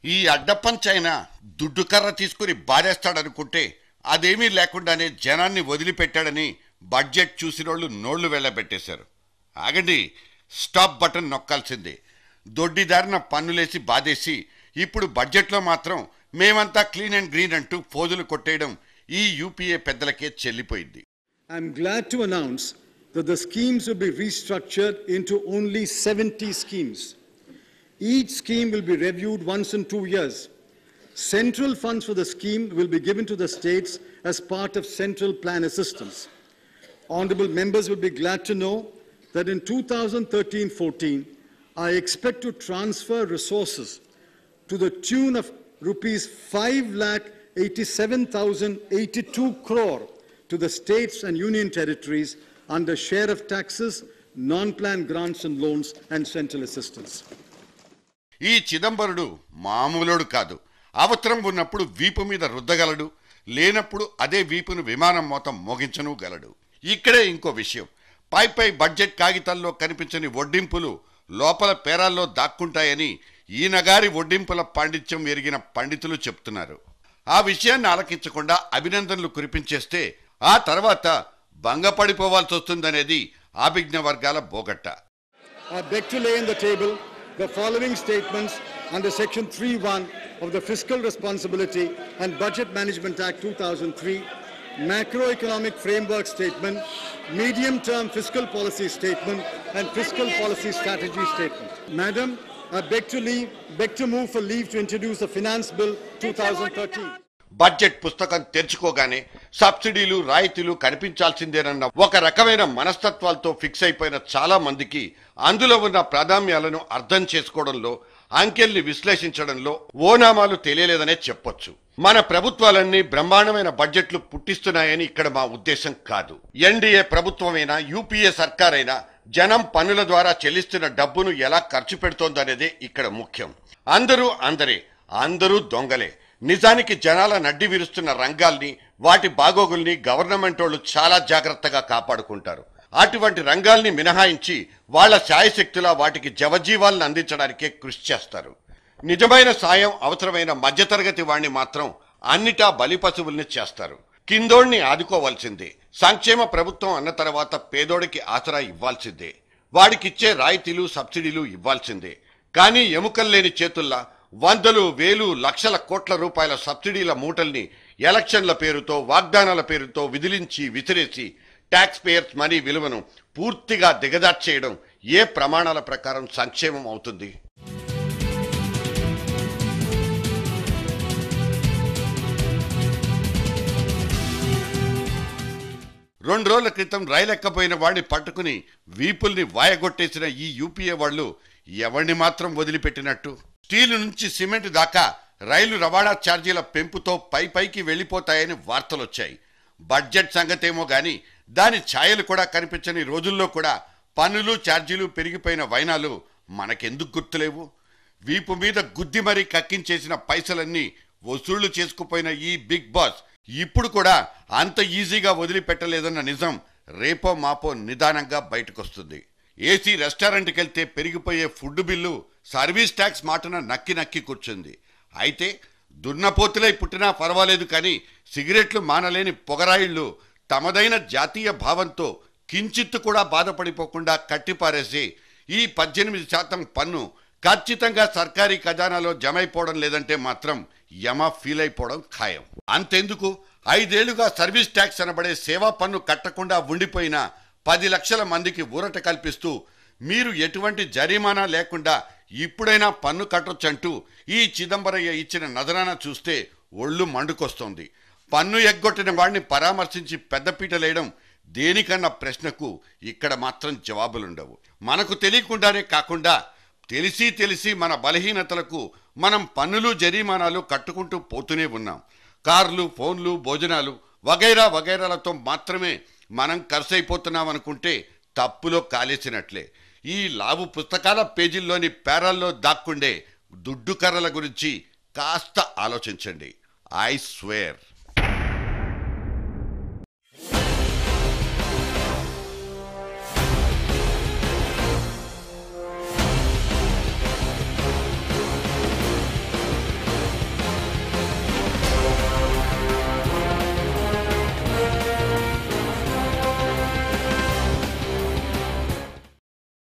ఈ అడ్డపంచైన దుడ్డు కర్ర తీసుకుని బాధేస్తాడనుకుంటే అదేమీ లేకుండానే జనాన్ని వదిలిపెట్టాడని బడ్జెట్ చూసినోళ్ళు నోళ్లు వెళ్ళబెట్టేశారు ఆగండి స్టాప్ బటన్ నొక్కాల్సిందే దొడ్డిదారిన పన్నులేసి బాధేసి ఇప్పుడు బడ్జెట్లో మాత్రం మేమంతా క్లీన్ అండ్ గ్రీన్ అంటూ ఫోజులు కొట్టేయడం ఈ యూపీఏ పెద్దలకే చెల్లిపోయింది I'm glad to announce that the schemes will be restructured into only 70 schemes. Each scheme will be reviewed once in two years. Central funds for the scheme will be given to the states as part of central plan assistance. Honorable members will be glad to know that in 2013-14, I expect to transfer resources to the tune of rupees 5 lakh 87,082 crore to the states and union territories under share of taxes, non-plan grants and loans and central assistance. ఈ చిదంబరుడు మామూలుడు కాదు అవసరం ఉన్నప్పుడు వీపు మీద రుద్దగలడు లేనప్పుడు అదే వీపును విమానం మోతం మోగించను గలడు ఇక్కడే ఇంకో విషయం పై పై బడ్జెట్ కాగితాల్లో కనిపించని వడ్డింపులు లోపల పేరాల్లో దాక్కుంటాయని ఈ నగారి వడ్డింపుల పాండిత్యం ఎరిగిన పండితులు చెప్తున్నారు ఆ విషయాన్ని ఆలకించకుండా అభినందనలు కురిపించేస్తే ఆ తర్వాత భంగపడిపోవాల్సి వస్తుందనేది ఆభిజ్ఞ వర్గాల బోగట్ట I beg to lay on the table the following statements under Section 3.1 of the Fiscal Responsibility and Budget Management Act 2003, Macroeconomic Framework Statement, Medium-Term Fiscal Policy Statement, and Fiscal Policy Strategy Statement. Madam, I beg to leave, beg to move for leave to introduce the Finance Bill 2013. Budget పుస్తకం తెరుచుకోగానే సబ్సిడీలు రాయితీలు కనిపించాల్సిందేనన్న ఒక రకమైన మనస్తత్వాలతో fix అయిపోయిన చాలా మందికి అందులో ఉన్న ప్రాధాన్యాలను అర్థం చేసుకోవడంలో అంకెల్ని విశ్లేషించడంలో ఓనామాలు తెలియలేదనే చెప్పొచ్చు మన ప్రభుత్వాలన్నీ బ్రహ్మాండమైన బడ్జెట్లు పుట్టిస్తున్నాయని ఇక్కడ మా ఉద్దేశం కాదు ఎన్డీఏ ప్రభుత్వమైనా యూపీఏ సర్కారైనా జనం పన్నుల ద్వారా చెల్లిస్తున్న డబ్బును ఎలా ఖర్చు పెడుతోందనేదే ఇక్కడ ముఖ్యం అందరూ అందరే అందరూ దొంగలే నిజానికి జనాల నడ్డి విరుస్తున్న రంగాల్ని వాటి బాగోగుల్ని గవర్నమెంట్ వాళ్ళు చాలా జాగ్రత్తగా కాపాడుకుంటారు అటువంటి రంగాల్ని మినహాయించి వాళ్ళ శాయశక్తులా వాటికి జవజీవాలను అందించడానికే కృషి చేస్తారు నిజమైన సాయం అవసరమైన మధ్యతరగతి వాణ్ణి మాత్రం అన్నిటా బలి పశువుల్ని చేస్తారు కిందోణ్ణి ఆదుకోవాల్సిందే సంక్షేమ ప్రభుత్వం అన్న తర్వాత పేదోడికి ఆసరా ఇవ్వాల్సిందే వాడికిచ్చే రాయితీలు సబ్సిడీలు ఇవ్వాల్సిందే కానీ ఎముకల్లేని చేతుల్లా వందలు వేలు లక్షల కోట్ల రూపాయల సబ్సిడీల మూటల్ని ఎలక్షన్ల పేరుతో వాగ్దానాల పేరుతో విదిలించి విసిరేసి ట్యాక్స్ పేయర్స్ మనీ విలువను పూర్తిగా దిగజార్చేయడం ఏ ప్రమాణాల ప్రకారం సంక్షేమం అవుతుంది రెండు రోజుల క్రితం రైలు ఎక్కపోయిన వాడిని పట్టుకుని వీపుల్ని వాయగొట్టేసిన ఈ యూపీఏ వాళ్ళు ఎవరిని మాత్రం వదిలిపెట్టినట్టు స్టీల్ నుంచి సిమెంట్ దాకా రైలు రవాణా ఛార్జీల పెంపుతో పై పైకి వెళ్ళిపోతాయని వార్తలొచ్చాయి బడ్జెట్ సంగతేమో గాని దాని ఛాయలు కూడా కనిపించని రోజుల్లో కూడా పన్నులు ఛార్జీలు పెరిగిపోయిన వైనాలు మనకెందుకు గుర్తులేవు వీపు మీద గుద్ది మరీ కక్కించేసిన పైసలన్నీ వసూళ్లు చేసుకుపోయిన ఈ బిగ్ బాస్ ఇప్పుడు కూడా అంత ఈజీగా వదిలిపెట్టలేదన్న నిజం రేపో మాపో నిదానంగా బయటకొస్తుంది ఏసీ రెస్టారెంట్కి వెళ్తే పెరిగిపోయే ఫుడ్ బిల్లు సర్వీస్ ట్యాక్స్ మాటన నక్కి నక్కి కూర్చుంది అయితే దున్నపోతులై పుట్టినా పర్వాలేదు కానీ సిగరెట్లు మానలేని పొగరాయిళ్ళు తమదైన జాతీయ భావంతో కించిత్తు కూడా బాధపడిపోకుండా కట్టిపారేసి ఈ పద్దెనిమిది శాతం పన్ను ఖచ్చితంగా సర్కారీ ఖజానాలో జమైపోవడం లేదంటే మాత్రం యమ ఫీల్ అయిపోవడం ఖాయం అంతెందుకు ఐదేళ్లుగా సర్వీస్ ట్యాక్స్ అనబడే సేవా పన్ను కట్టకుండా ఉండిపోయిన పది లక్షల మందికి ఊరట కల్పిస్తూ మీరు ఎటువంటి జరిమానా లేకుండా ఇప్పుడైనా పన్ను కట్టొచ్చంటూ ఈ చిదంబరయ్య ఇచ్చిన నజరాన చూస్తే ఒళ్ళు మండుకొస్తోంది పన్ను ఎగ్గొట్టిన వాడిని పరామర్శించి పెద్దపీటలేయడం దేనికన్న ప్రశ్నకు ఇక్కడ మాత్రం జవాబులుండవు మనకు తెలియకుండానే కాకుండా తెలిసి తెలిసి మన బలహీనతలకు మనం పన్నులు జరిమానాలు కట్టుకుంటూ పోతూనే ఉన్నాం కార్లు ఫోన్లు భోజనాలు వగైరా వగైరాలతో మాత్రమే మనం ఖర్చు అయిపోతున్నాం అనుకుంటే తప్పులో కాలేసినట్లే ఈ లావు పుస్తకాల పేజీల్లోని పేరాల్లో దాక్కుండే దుడ్డు కర్రల గురించి కాస్త ఆలోచించండి ఐ స్వేర్